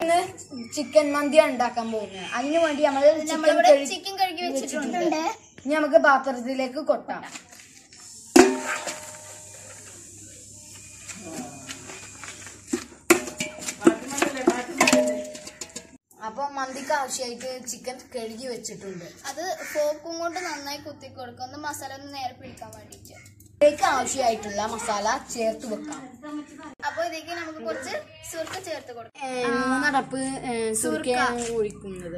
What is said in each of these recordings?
ഇന്ന് ചിക്കൻ മന്തി ഉണ്ടാക്കാൻ പോകുന്നത് അതിനു വേണ്ടി നമ്മൾ നമ്മളിവിടെ ചിക്കൻ കഴുകി വെച്ചിട്ടുണ്ട് ഇനി നമുക്ക് പാത്രത്തിലേക്ക് കൊട്ടാം അപ്പൊ മന്തിക്ക് ആവശ്യമായിട്ട് ചിക്കൻ കഴുകി വെച്ചിട്ടുണ്ട് അത് ഫോക്കും കൊണ്ട് നന്നായി കുത്തി കൊടുക്കും ഒന്ന് മസാല ഒന്ന് നേരെ പിടിക്കാൻ വേണ്ടിട്ട് ഇതിലേക്ക് ആവശ്യമായിട്ടുള്ള മസാല ചേർത്ത് വെക്കാം അപ്പൊ ഇതിലേക്ക് നമുക്ക് കുറച്ച് സുർക്ക ചേർത്ത് കൊടുക്കാം ഏ, മൂന്നടപ്പ് ഏ, സുർക്കയാണ് ഒഴിക്കുന്നത്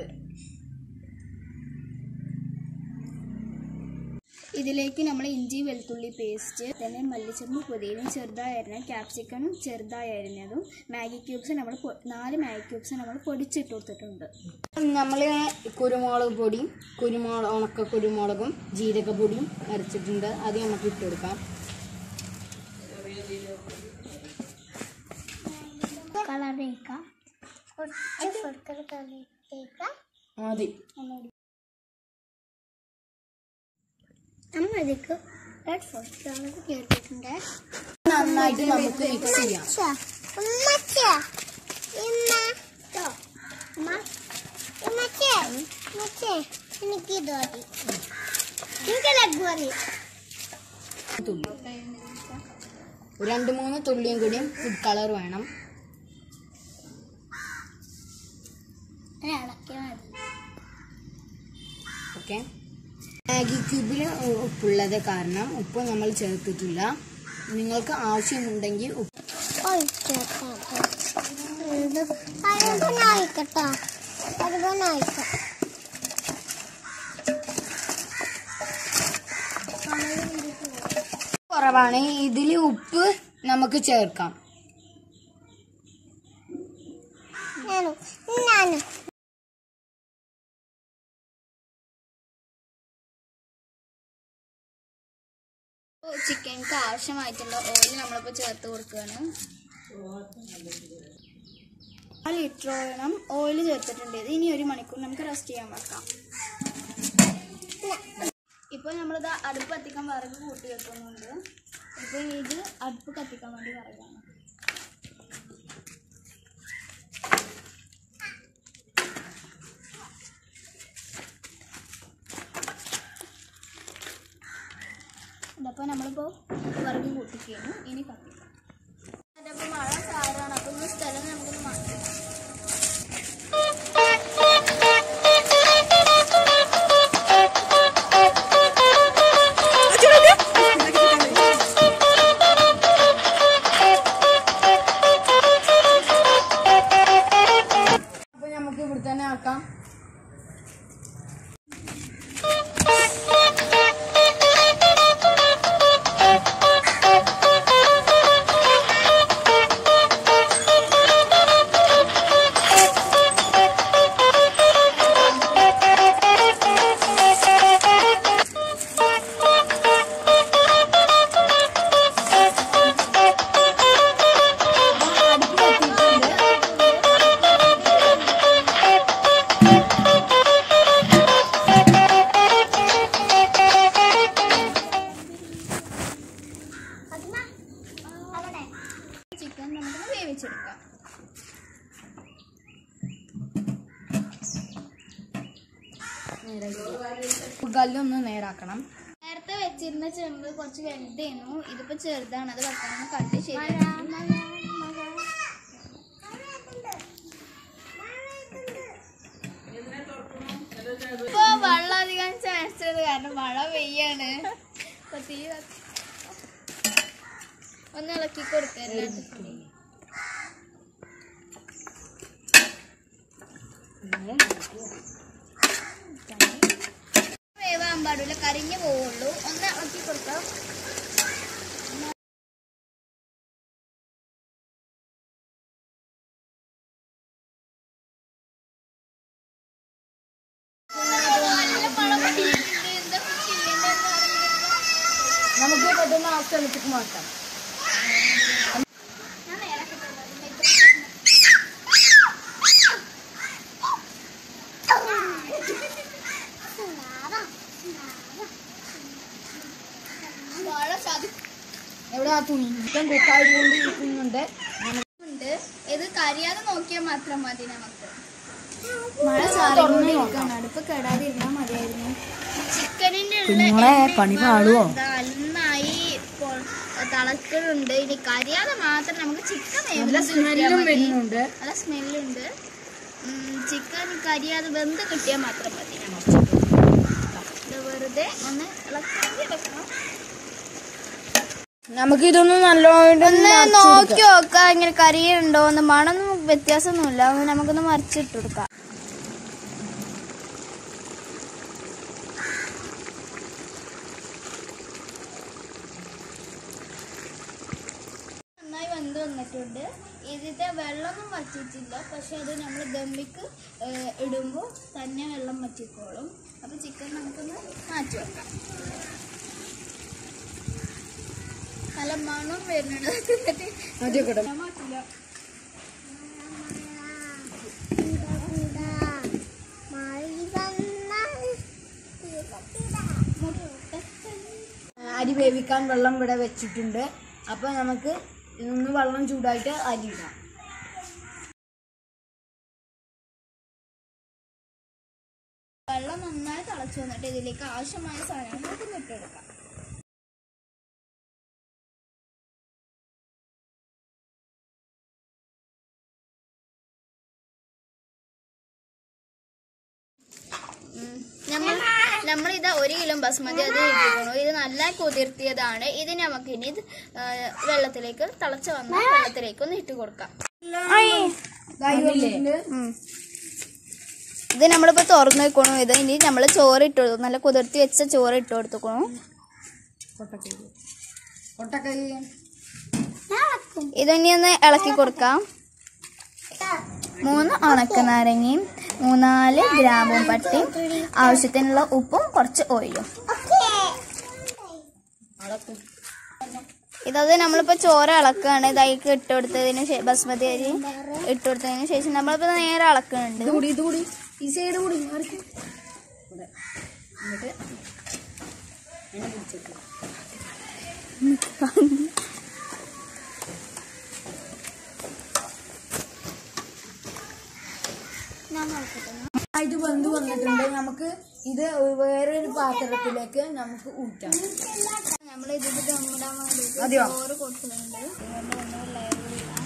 ഇതിലേക്ക് നമ്മൾ ഇഞ്ചി വെളുത്തുള്ളി പേസ്റ്റ് തന്നെ മല്ലിച്ചപ്പും പുതിയനും ചെറുതായി അരിഞ്ഞ ക്യാപ്സിക്കനും ചെറുതായി അരിഞ്ഞതും മാഗി ക്യൂബ്സ് നമ്മൾ പൊ- നാല് മാഗി ക്യൂബ്സ് നമ്മൾ പൊടിച്ചിട്ട് കൊടുത്തിട്ടുണ്ട് നമ്മൾ കുരുമുളക് പൊടിയും കുരുമുളക് ഉണക്ക കുരുമുളകും ജീരകപ്പൊടിയും അരച്ചിട്ടുണ്ട് അത് നമുക്ക് ഇട്ട് കൊടുക്കാം കളറേക്കാം കുറച്ച് ഫുഡ് കളറേക്കാം മതി നമ്മളിതിക്ക് റെഡ് ഫുഡ് കളർ ചേർത്തിട്ടുണ്ട് നന്നായിട്ട് നമുക്ക് മിക്സ് ചെയ്യാം എനിക്ക് ഇത് മതി എനിക്ക് ലഗ് മതി തുള്ളി ഒരു രണ്ട് മൂന്ന് തുള്ളിയും കൂടിയും ഫുഡ് കളർ വേണം ഇളക്കിയാൽ മതി ഓക്കെ മാഗി ക്യൂബിൽ ഉപ്പുള്ളത് കാരണം ഉപ്പ് നമ്മൾ ചേർത്തിട്ടില്ല നിങ്ങൾക്ക് ആവശ്യമുണ്ടെങ്കിൽ ഉപ്പ് അരവനായിക്കട്ടോ അരവനായിക്കാം കുറവാണ് ഇതിൽ ഉപ്പ് നമുക്ക് ചേർക്കാം ഞാനും ഞാനും ചിക്കൻക്ക് ആവശ്യമായിട്ടുള്ള ഓയിൽ നമ്മളിപ്പോൾ ചേർത്ത് കൊടുക്കുകയാണ് ആ ലിറ്ററോളം ഓയിൽ ചേർത്തിട്ടുണ്ട് ഇത് ഇനി ഒരു മണിക്കൂർ നമുക്ക് റെസ്റ്റ് ചെയ്യാൻ വെക്കാം ഇപ്പോൾ നമ്മളിത് അടുപ്പ് കത്തിക്കാൻ വിറക് കൂട്ടി വെക്കുന്നുണ്ട് ഇപ്പോൾ ഇത് അടുപ്പ് കത്തിക്കാൻ വേണ്ടി പറയുകയാണ് അതപ്പോൾ നമ്മളിപ്പോൾ വിറക് കൂട്ടിക്കുന്നു ഇനി കത്തിക്കാം അതിപ്പോൾ മഴ കാറാണ് അപ്പോൾ ഒന്ന് സ്ഥലം നമുക്കൊന്ന് മാറ്റാം അപ്പൊ നമുക്ക് ഇവിടെ തന്നെ ആക്കാം അടുപ്പ് കത്തിയിട്ടുണ്ട് ചിക്കൻ നമുക്ക് വേവിച്ചെടുക്കാം കല്ലൊന്ന് നേരാക്കണം നേരത്തെ വെച്ചിരുന്ന ചെമ്പ് കുറച്ച് വലുതായിരുന്നു ഇതിപ്പോ ചെറുതാണ് അത് വെക്കണം കണ്ട് ശരിയാണ് ഇപ്പൊ വെള്ളം അധികം ചാൻസ് ഉണ്ട് കാരണം മഴ പെയ്യാണ് ഇപ്പൊ തീ കത്തി- ഒന്ന് ഇളക്കി കൊടുക്കല്ലേ വേവാൻ പാടില്ല കരിഞ്ഞു പോവുള്ളൂ ഒന്ന് ഇളക്കി കൊടുക്കാം നമുക്ക് പെട്ടെന്ന് ആ സ്ഥലത്തേക്ക് മാറ്റാം വാഴ ചതി എവിടെ ആ തുണി ചിക്കൻ കുക്കായതുകൊണ്ട് ഇരിക്കുന്നുണ്ട് ഉണ്ട് ഇത് കരിയാതെ നോക്കിയാൽ മാത്രം മതി നമുക്ക് മഴ ചാറിക്കൊണ്ടിരിക്കുകയാണ് അടുപ്പ് കെടാതിരുന്നാൽ മതിയായിരുന്നു ചിക്കനിന്റെ കുഞ്ഞുങ്ങളെ പണി പാളുവോ നന്നായി പൊ- തിളക്കുന്നുണ്ട് ഇനി കരിയാതെ മാത്രം നമുക്ക് ചിക്കൻ നല്ല സ്മെല്ലും വരുന്നുണ്ട് നല്ല സ്മെല്ലുണ്ട് ചിക്കൻ കരിയാതെ വെന്ത് കിട്ടിയാൽ മാത്രം മതി ഇത് വെറുതെ ഒന്ന് ഇളക്കി എടുക്കണം നമുക്ക് ഇതൊന്നും നല്ലോണം ഒന്ന് നോക്കി നോക്കാം ഇങ്ങനെ കരിയുണ്ടോ എന്ന് മണമൊന്നും വ്യത്യാസമൊന്നുമില്ല ഒന്ന് നമുക്കൊന്ന് മറിച്ചിട്ട് കൊടുക്കാം നന്നായി വെന്ത് വന്നിട്ടുണ്ട് ഇതിന്റെ വെള്ളമൊന്നും വറ്റിച്ചില്ല പക്ഷെ അത് നമ്മൾ ദമ്മിക്ക് ഇടുമ്പോൾ തന്നെ വെള്ളം വറ്റിക്കോളും അപ്പൊ ചിക്കൻ നമുക്കൊന്ന് മാറ്റി വെക്കാം നല്ല മണം വരുന്നുണ്ട് എന്നിട്ട് ഞാൻ മാറ്റില്ല അരി വേവിക്കാൻ വെള്ളം ഇവിടെ വെച്ചിട്ടുണ്ട് അപ്പൊ നമുക്ക് ഇന്ന് വെള്ളം ചൂടായിട്ട് അരി ഇടാം വെള്ളം നന്നായി തിളച്ചു വന്നിട്ട് ഇതിലേക്ക് ആവശ്യമായ സാധനങ്ങൾ നമുക്ക് ഇട്ടെടുക്കാം നമ്മൾ നമ്മൾ ഇത് ഒരു കിലോ ബസ്മതി അത് ഇട്ടിരിക്കുന്നു ഇത് നല്ല കുതിർത്തിയതാണ് ഇത് നമുക്ക് ഇനി ഇത് ആ, വെള്ളത്തിലേക്ക് തിളച്ച് വന്ന വെള്ളത്തിലേക്ക് ഒന്ന് ഇട്ട് കൊടുക്കാം ഉം. ഇത് നമ്മളിപ്പോ തുറന്നു വെക്കണു ഇത് ഇനി നമ്മൾ ചോറ് ഇട്ട് കൊടുത്തു നല്ല കുതിർത്തി വെച്ച ചോറ് ഇട്ട് കൊടുത്തുക്കണു കൊട്ടക്കൈ ഇതിനി ഒന്ന് ഇളക്കി കൊടുക്കാം മൂന്ന് ഉണക്ക നാരങ്ങയും മൂന്നാല് ഗ്രാമ്പും പട്ടിയും ആവശ്യത്തിനുള്ള ഉപ്പും കുറച്ച് ഓയിലും ഇതത് നമ്മളിപ്പോ ചോറ് ഇളക്കാണ് ഇതായിക്ക് ഇട്ട് കൊടുത്തതിന് ശേഷം ബസ്മതി അരി ഇട്ട് കൊടുത്തതിന് ശേഷം നമ്മളിപ്പോ നേരെ ഇളക്കുന്നുണ്ട് ഇത് കൂടി ഇത് കൂടി ഈ സൈഡ് കൂടി മാറിക്ക്. ഇവിടെ. എന്നിട്ട് എണ്ണ പിടിച്ചിട്ട് ഇത് വെന്ത് വന്നിട്ടുണ്ട് നമുക്ക് ഇത് വേറൊരു പാത്രത്തിലേക്ക് നമുക്ക് ഊറ്റാം നമ്മൾ ഇതിൽ ദമ്മിടാൻ വേണ്ടിയിട്ട് അതെയോ? ചോറ് കൊടുക്കുന്നുണ്ട് ഇതുകൊണ്ട് ഒന്ന് ലെയർ ഇടാം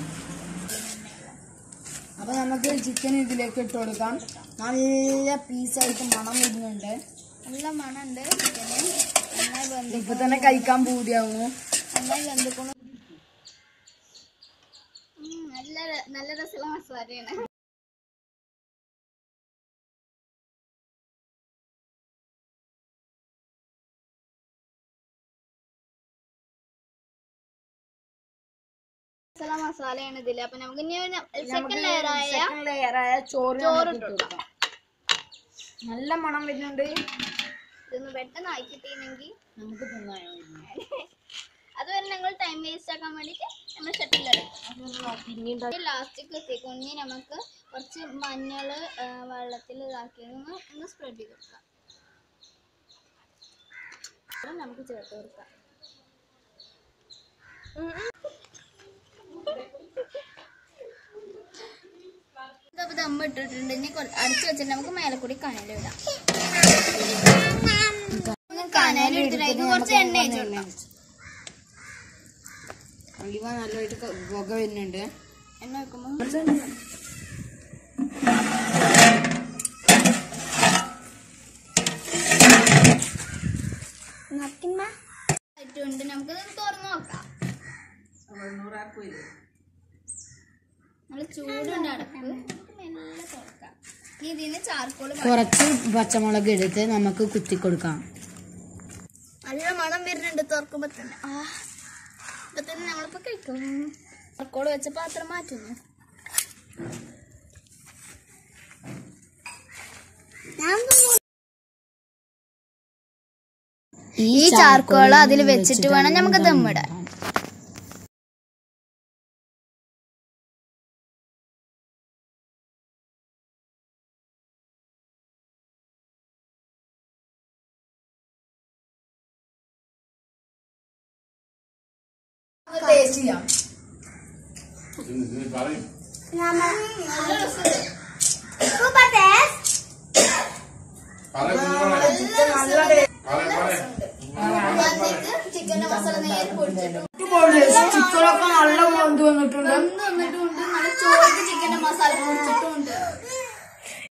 അപ്പൊ നമുക്ക് ചിക്കൻ ഇതിലേക്ക് ഇട്ട് കൊടുക്കാം നല്ല പീസായിട്ട് മണം വരുന്നുണ്ട് നല്ല മണമുണ്ട് ചിക്കന് നന്നായി വെന്ത് ഇപ്പൊ തന്നെ കഴിക്കാൻ പൂതിയാവുന്നു നന്നായി വെന്തിക്കണം നല്ല ര- നല്ല രസമുള്ള മസാലയാണ് മസാല മസാലയാണ് ഇതില് അപ്പൊ നമുക്ക് ഇനി സെക്കൻഡ് ലെയർ ആയ സെക്കൻഡ് ലെയറായ ചോറ് ചോറ് നമുക്ക് ഇട്ട് കൊടുക്കാം നല്ല മണം വരുന്നുണ്ട് ഇതൊന്ന് പെട്ടെന്ന് ആയി കിട്ടിയിരുന്നെങ്കിൽ നമുക്ക് തിന്നായോ അതുവരെ ഞങ്ങൾ ടൈം വേസ്റ്റ് ആക്കാൻ വേണ്ടിട്ട് നമ്മൾ ഷട്ടിലെടുക്കും ലാസ്റ്റിക്ക് എത്തിക്കും ഇനി നമുക്ക് കുറച്ച് മഞ്ഞൾ വെള്ളത്തിൽ ഇതാക്കി ഒന്ന് ഒന്ന് സ്പ്രെഡ് ചെയ്ത് കൊടുക്കാം അപ്പോൾ നമുക്ക് ചേർത്ത് കൊടുക്കാം ഇതപ്പോൾ ദമ്മ ഇട്ടിട്ടുണ്ട് ഇനി കൊ- അടച്ചു വെച്ചിട്ട് നമുക്ക് മേലെ കൂടി കനൽ ഇടാം കനൽ എടുത്തിട്ട് കുറച്ച് എണ്ണ ഒഴിച്ച് കൊടുക്കാം അലിവ നല്ലതായിട്ട് ക- പുക വരുന്നുണ്ട് എണ്ണ വെക്കുമ്പോൾ ആയിട്ടുണ്ട് നമുക്കിത് തുറന്നു നോക്കാം നല്ല ചൂടുണ്ട് അടപ്പ് നമുക്ക് മെല്ലെ തുറക്കാം ഇനി ഇതിന് ചാർക്കോൾ കുറച്ച് പച്ചമുളക് എടുത്ത് നമുക്ക് കുത്തി കൊടുക്കാം നല്ല മണം വരുന്നുണ്ട് തുറക്കുമ്പോ തന്നെ ആ ഇപ്പൊ തന്നെ നമ്മളിപ്പോ കഴിക്കും ചാർക്കോൾ വെച്ച പാത്രം മാറ്റുന്നു ഈ ചാർക്കോൾ അതിൽ വെച്ചിട്ട് വേണം നമുക്ക് ദമ്മിടാൻ ടേസ്റ്റ് ചെയ്യാം നല്ല രസമുണ്ട് സൂപ്പർ ടേസ്റ്റ് വന്നിട്ട് ചിക്കൻ്റെ മസാല നേരെ പൊടിച്ചിട്ട് ചിക്കനൊക്കെ നല്ല മന്ത് വന്നിട്ടുണ്ട് വന്ന് വന്നിട്ടുമുണ്ട് നല്ല ചോറിക്ക് ചിക്കൻ്റെ മസാല പൊടിച്ചിട്ടുമുണ്ട്